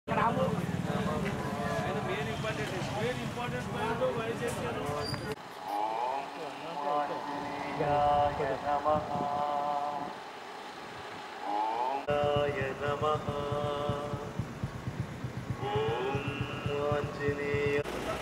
ఆంజనేయాయ నమః ఓంకాయ నమః ఓం ఆంజనేయ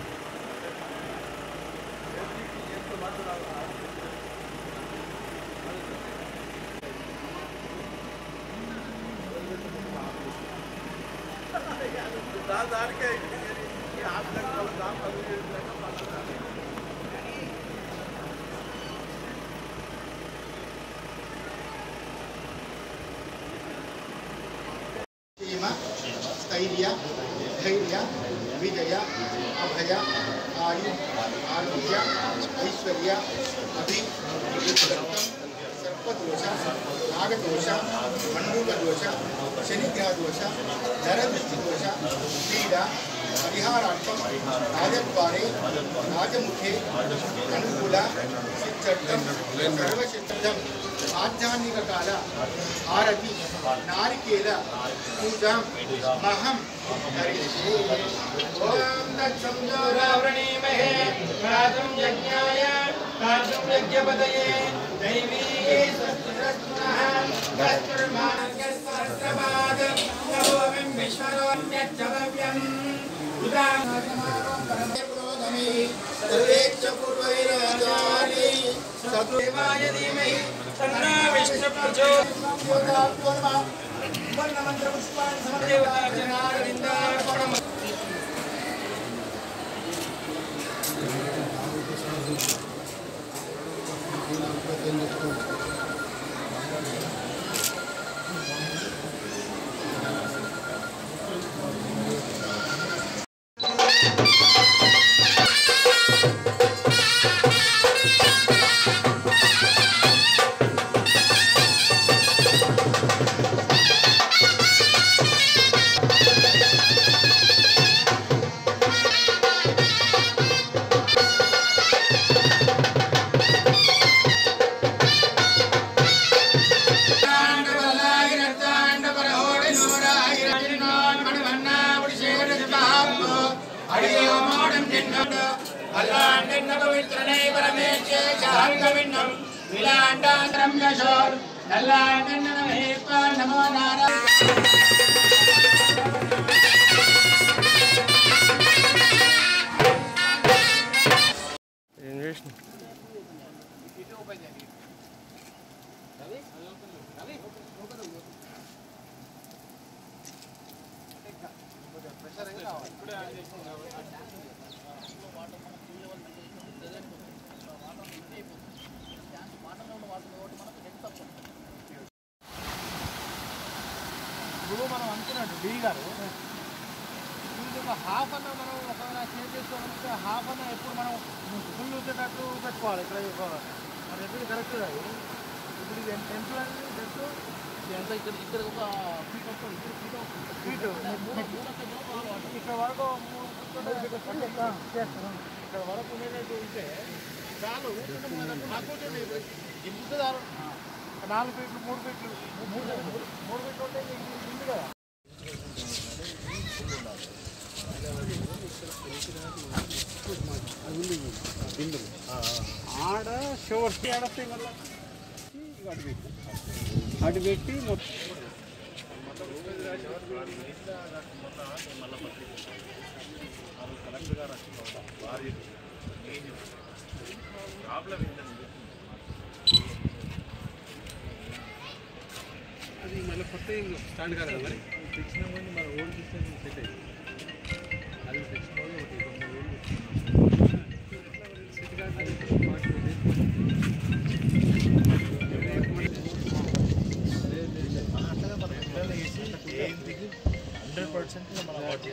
క్షేమ స్థైర్య ధైర్య విజయ అభయ ఆయు ఆరోగ్య ఐశ్వర్య అభి వృత్తం సర్పదోష నాగదోష మండూక దోష శనిగ్రహదోష నరదృష్టి దోష పీడ పరిహారార్థం రాజద్వారే రాజముఖే అనుకూల సిద్ధర్థం సర్వసిద్ధం ఆధ్యాత్మిక కాల ఆరతి నారికేల పూజాం మహం కరిష్యే ఓం తత్సంజోరావృణీమహే రాజం యజ్ఞాయ రాజం యజ్ఞపదయే దైవీ స్వస్తిరస్తునః కర్తృమానస్యస్పర్శమాద నమోమిం విశ్వరోమ్యచ్చవ్యం సదేవాయ ధీమహి తన్నా విష్ణు ప్రచోదయాత్ నమో నారాయణ ఇప్పుడు మనం అనుకున్నట్టు డి గారు ఇది ఒక హాఫ్ అన్న మనం ఒకవేళ చేంజ్ చేసుకోవాలంటే హాఫ్ అన్న ఎప్పుడు మనం ఫుల్ వచ్చేటట్టు పెట్టుకోవాలి ఇక్కడ ఒక మన ఎప్పుడు కరెక్ట్ కాదు ఇప్పుడు ఇది ఎంత ఎంత జస్ట్ ఎంత ఇక్కడ ఇక్కడ ఒక ఫీట్ వస్తుంది ఫీట్ ఇక్కడ వరకు మూడు ఫీట్ చేస్తాం ఇక్కడ వరకు ఉండేటట్టు ఉంటే చాలు కాకపోతే దింపుతారు నాలుగు ఫీట్లు మూడు ఫీట్లు మూడు మూడు ఫీట్లు ఉంటే ఇది ఉంది కదా ఆడ షోర్స్ ఆడస్తాయి మళ్ళీ అటు పెట్టి అటు పెట్టి మొత్తం అది మళ్ళీ కొత్త స్టాండ్ కాదు కదా మరి తెచ్చిన ముందు మన ఓల్డ్ సిస్టమ్ సెట్ అయ్యింది అది తెచ్చిన వాళ్ళు ఒకటి రెండు మూడు వేలు సెట్ కాదు అది ఫార్టీ డేస్ హండ్రెడ్ పర్సెంట్ మన వాటి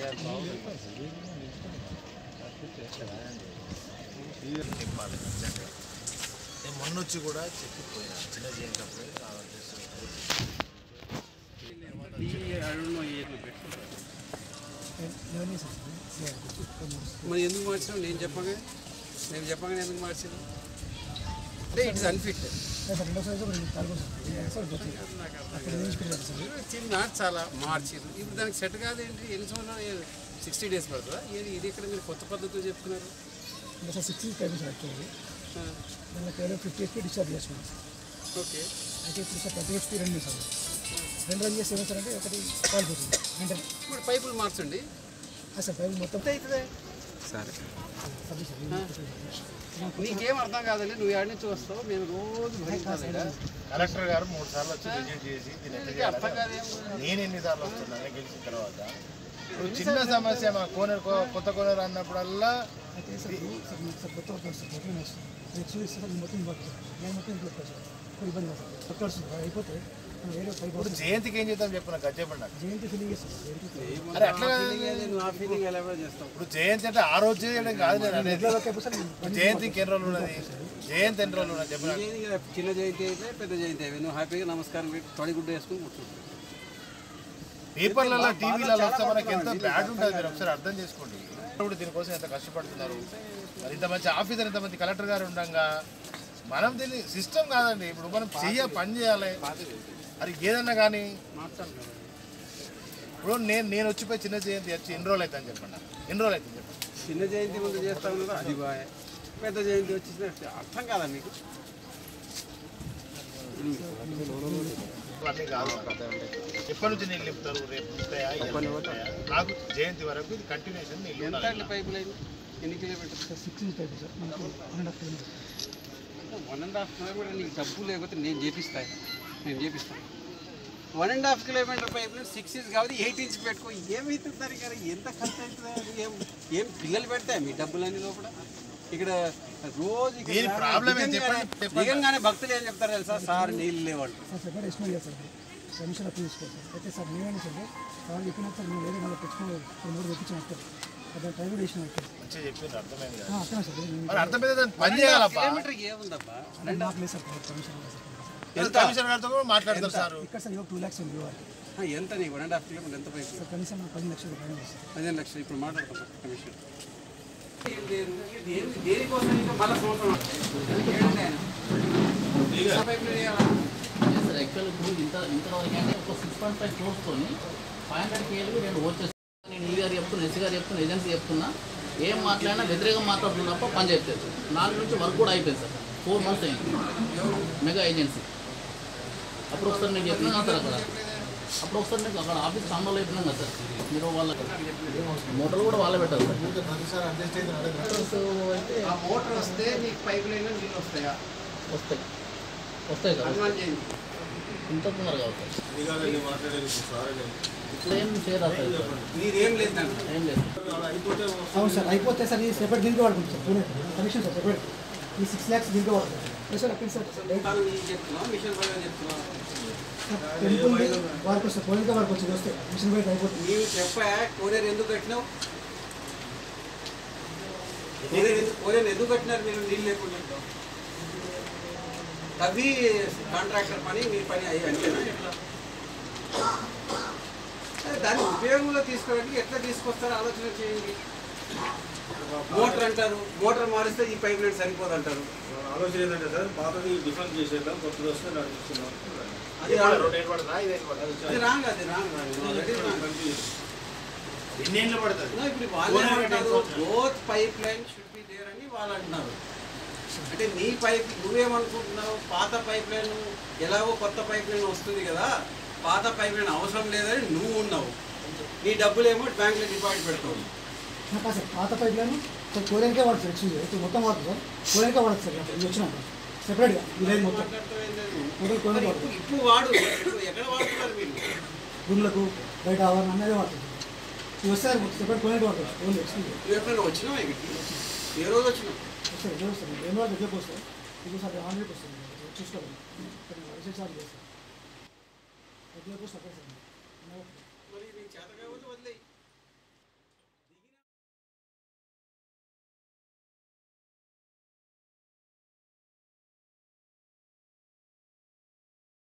మొన్న వచ్చి కూడా చెప్పిపోయినా చిన్న చేయకపోయి మరి ఎందుకు మార్చినావు నేను చెప్పగా నేను చెప్పగానే ఎందుకు మార్చాను అంటే ఇట్ ఇస్ అన్ఫిట్ సార్ రెండోసారి సార్ రెండు సార్లు సార్ సార్ పోతుంది అక్కడ నుంచి పెట్టారు సార్ చిన్న చాలా మార్చిరు ఇప్పుడు దానికి సెట్ కాదేంటి ఎన్ని సంవత్సరాలు సిక్స్టీ డేస్ పడుతుందా ఏది ఇది ఇక్కడ మీరు కొత్త పద్ధతిలో చెప్తున్నారు ఇంకా సార్ సిక్స్ ఇయర్స్ అయిపోయింది సార్ యాక్చువల్లీ దానిలో కేవలం ఫిఫ్టీ ఎయిట్కి డిశ్చార్జ్ చేసుకున్నాం సార్ ఓకే అయితే ఇప్పుడు సార్ థర్టీ ఎయిట్స్కి రెండు సార్ రెండు రన్ చేస్తే ఏమవుతారు అంటే ఒకటి కాలిపోతుంది వెంటనే ఇప్పుడు పైపులు మార్చండి ఆ సార్ పైపు మొత్తం అవుతుంది సరే సార్ నీకేం అర్థం కాదండి నువ్వు ఏడు నుంచి వస్తావు మేము రోజు భరించాలి ఈడ. కలెక్టర్ గారు మూడు సార్లు వచ్చి విజిట్ చేసి దీన్ని ఎట్లా నీకు అర్థం చేయాలని కాదేం నేను ఎన్నిసార్లు వస్తున్నాను గెలిచిన తర్వాత ఇప్పుడు చిన్న సమస్య మా కోనేరు కో- కొత్త కోనేరు అన్నప్పుడల్లా అయితే సార్ ఇప్పుడు సార్ మీకు సార్ కొత్త వర్క్ వస్తుంది కొత్త వస్తుంది నెక్స్ట్ ఇస్తే సార్ మొత్తం వర్క్ సార్ నేను మొత్తం ఇంట్లో సార్ ఇప్పుడు ఇబ్బంది కాదు సార్ కొత్త వస్తుంది అది అయిపోతే మనం వేరే పైపు ఇప్పుడు వస్తుంది జయంతికి ఏం చేద్దాం చెప్పు నాకు అది చెప్పండి నాకు జయంతి ఫిల్లింగ్ చేస్తాం సార్ జయంతి అరే అట్లా ఆ కాదు. feeling ఏది, నువ్వు ఆ ఫీలింగ్ ఎలా కూడా చేస్తావు ఇప్పుడు జయంతి అంటే ఆ రోజు చేయడం కాదు నేను అనేది ఎట్లా వర్క్ అయిపోతే సార్ ఇప్పుడు జయంతికి ఎన్ని రోజులు ఉన్నది జయంతి ఎన్ని రోజులు ఉన్నది చెప్పు నాకు జయంతి కదా, చిన్న జయంతి అయితే పెద్ద జయంతి అయితే నువ్వు హ్యాపీగా నమస్కారం పెట్టి తొడిగుడ్డ వేసుకుని కూర్చుంటావు పేపర్లలో టీవీలలో వస్తే మనకి ఎంత బ్యాడ్ ఉంటుంది మీరు ఒకసారి అర్థం చేసుకోండి ఇప్పుడు దీనికోసం ఎంత కష్టపడుతున్నారు మరి ఇంత మంచి ఆఫీసర్ ఇంత మంచి కలెక్టర్ గారు ఉండగా మనం దీన్ని సిస్టమ్ కాదండి ఇప్పుడు మనం చెయ్య పని చేయాలి అది ఏదన్నా కానీ మాట్లాడతావు ఇప్పుడు నేను నేను వచ్చిపోయి చిన్న జయంతి వచ్చి ఎన్ని రోజులు అవుతుందని చెప్పండి ఎన్ని రోజులు అవుతుంది చెప్పండి చిన్న జయంతి ముందు చేస్తా ఉన్నదో అది బాయ్ పెద్ద జయంతి వచ్చేసిన అర్థం కాదా మీకు అన్నీ కాదు ఎప్పటి నుంచి నీళ్ళు నింపుతారు రేపు నింపుతాయా ఎల్లుండి నింపుతాయా? నాకు జయంతి వరకు ఇది కంటిన్యూషన్ నీళ్ళు ఎంత ఉండాలి. అండి పైప్ లైన్ ఎన్ని kilometres sir six inch pipe sir మనకు one and half kilometre one and half kilometre నీకు డబ్బు లేకపోతే నేను చేపిస్తాను నేను చేపిస్తాను one and half kilometre pipe line six inch కాబట్టి ఎయిట్ ఇంచ్ పెట్టుకో ఏమవుతుంది దానికి కదా ఎంత ఖర్చు అవుతుంది అది? ఏం ఏం పిల్లలు పెడతాయి మీ డబ్బులన్నీ లోపల ఇక్కడ రోజు ఇక్కడ దీని problem ఏంటి? దిగంగానే- చెప్పండి, చెప్పండి. దిగంగానే భక్తులు ఏం చెప్తారు తెలుసా సార్ నీళ్ళు లేవండి సార్ సెపరేట్ ఎస్టిమేట్ చేస్తారు సార్ కమిషన్ అప్లై చేసుకోవాలి సార్ అయితే సార్ మేమేమి సరే సార్ చెప్పినా సార్ మేము వేరే మళ్ళీ తెచ్చుకుని సార్ మూడు తెప్పించిన వస్తారు అదే టైం కూడా ఇచ్చిన వస్తారు మంచిగా చెప్పింది అర్థమైంది కదా అర్థమే సార్ మేము- మరి అర్థమైతే దాన్ని పని చేయాలప్పా కిలోమీటర్ ఏముందబ్బా అంటే మాకు లేదు సార్ కమిషన్ లేదు సార్ ఎంత? కమిషనర్ గారితో కూడా మాట్లాడతారు సార్ ఇక్కడ సార్ ఇవ్వ టూ ల్యాక్స్ ఉంది ఇవ్వాలి ఆ, ఎంత నీకు వన్ అండ్ హాఫ్ కిలోమీటర్ ఎంత పైపు సార్ కనీసం నాకు పది లక్షల రూపాయలు ఉంది సార్ పదిహేను లక్షలు ఇప్పుడు మాట్లాడుతున్నాం కమిషన్ దేనికోసం ఇంకా మళ్ళీ సంవత్సరం ఏడండి ఆయన? ఎంత పైపులు వేయాలా? సార్ యాక్చువల్ ఇప్పుడు ఇంత ఇంతవరకు అంటే ఒక సిక్స్ పాయింట్ ఫైవ్ క్రోర్స్తోని ఫైవ్ హండ్రెడ్ కేలు నేను వచ్చేస్తాను నేను ఈ గారు చెప్తున్నా ఎస్సీ గారు చెప్తున్నా ఏజెన్సీ చెప్తున్నా ఏం మాట్లాడినా వ్యతిరేకం మాట్లాడుతున్నా తప్ప పని చేయట్లేదు నాలుగు నుంచి వర్క్ కూడా అయిపోయింది సార్ ఫోర్ మంత్స్ అయింది మెగా ఏజెన్సీ అప్పుడు ఒకసారి నేను చెప్పినా సార్ అక్కడ అప్పుడు ఒకసారి మీకు అక్కడ ఆఫీస్ సామాన్లు అయిపోయినాం కదా సార్ మీరు వాళ్ళ మోటార్ కూడా వాళ్ళే పెట్టారు సార్ మోటార్స్ అయితే ఆ మోటార్ వస్తే నీకు పైపు లైన్ నీళ్ళు వస్తాయా వస్తాయి వస్తాయి సార్ అనుమానం చేయండి ఇంత తొందరగా అవుతాయి ఇప్పుడు ఏం చేయరా సార్ నీదేం లేదు దాంట్లో ఏం లేదు అవును సార్ అయిపోతే సార్ ఈ సెపరేట్ దీనికి వాడుకుంటాం sir Pune commission sir separate ఈ సిక్స్ ల్యాక్స్ దీనికి వాడుకుంటాం లేదు సార్ అక్కడ సార్ డైరెక్ట్ కాదు నీకు చెప్తున్నావు మిషన్ పైన చెప్తున్నావు టెంపుల్ వాడుకోవచ్చు సార్ పూణేగా వాడుకోవచ్చు ఇది వస్తే మిషన్ బయట అయిపోతుంది నీవు చెప్పా కోనేరు ఎందుకు కట్టినావు కోనేరు ఎందుకు- కోనేరు ఎందుకు కట్టినారు మీరు నీళ్ళు లేకుండా తవ్వి కాంట్రాక్టర్ పని మీ పని అయ్యి అంతేనా ఎట్లా అదే దాన్ని ఉపయోగంలో తీసుకోవడానికి ఎట్లా తీసుకొస్తారో ఆలోచన చేయండి మోటార్ అంటారు మోటార్ మారిస్తే ఈ పైప్ లైన్ సరిపోదు అంటారు ఆలోచన ఏంటంటే సార్ పాతది డిఫరెంట్ చేసేద్దాం కొత్తది వస్తే నడిపిస్తున్నాం అది ఇది రాంగ్. రొటేట్ పడుతుందా ఇది ఎన్ని పడుతుంది అది రాంగ్ అది రాంగ్ ఆల్రెడీ రాంగ్ ఎన్ని ఏళ్ళు పడుతుంది No, ఇప్పుడు వాళ్ళు ఏమంటారు both pipe line should be there అని వాళ్ళు అంటున్నారు అంటే నీ పైప్ నువ్వేమనుకుంటున్నావు పాత పైప్ లైన్ ఎలాగో కొత్త పైప్ లైన్ వస్తుంది కదా పాత పైప్ లైన్ అవసరం లేదని నువ్వు ఉన్నావు నీ డబ్బులేమో బ్యాంక్లో డిపాజిట్ పెడతావు కాదు సార్ పాత పైప్ లైన్ సార్ కోరేనికే వాడు సార్ యాక్చువల్లీ అయితే మొత్తం వాడుతుంది సార్ కోరేనికే వాడదు సార్ ఇది వచ్చినాక సెపరేట్గా ఈ లైన్ మొత్తం మొత్తం కోరేనికే మరి వాడుతుంది ఇప్పుడు ఇప్పుడు వాడు ఇప్పుడు ఎక్కడ వాడుతున్నారు మీరు రూమ్లకు బయట ఆవరణ అనేది వాడుతుంది ఇది వస్తే సెపరేట్ కోరేనికే వాడుతుంది ఓన్లీ ఎక్స్పీరియన్స్ నువ్వు ఎప్పుడైనా వచ్చినావా ఇక్కడికి ఏ రోజు వచ్చినావు సార్ ఎక్కడ వస్తుంది రెండు రోజులు దగ్గరకు వస్తాయి ఇది సార్ ఆన్లైన్కి వస్తుంది చూసుకోవాలి రిసెప్ట్ చార్జ్ చేస్తాం దగ్గరకు వస్తుంది అక్కడ సార్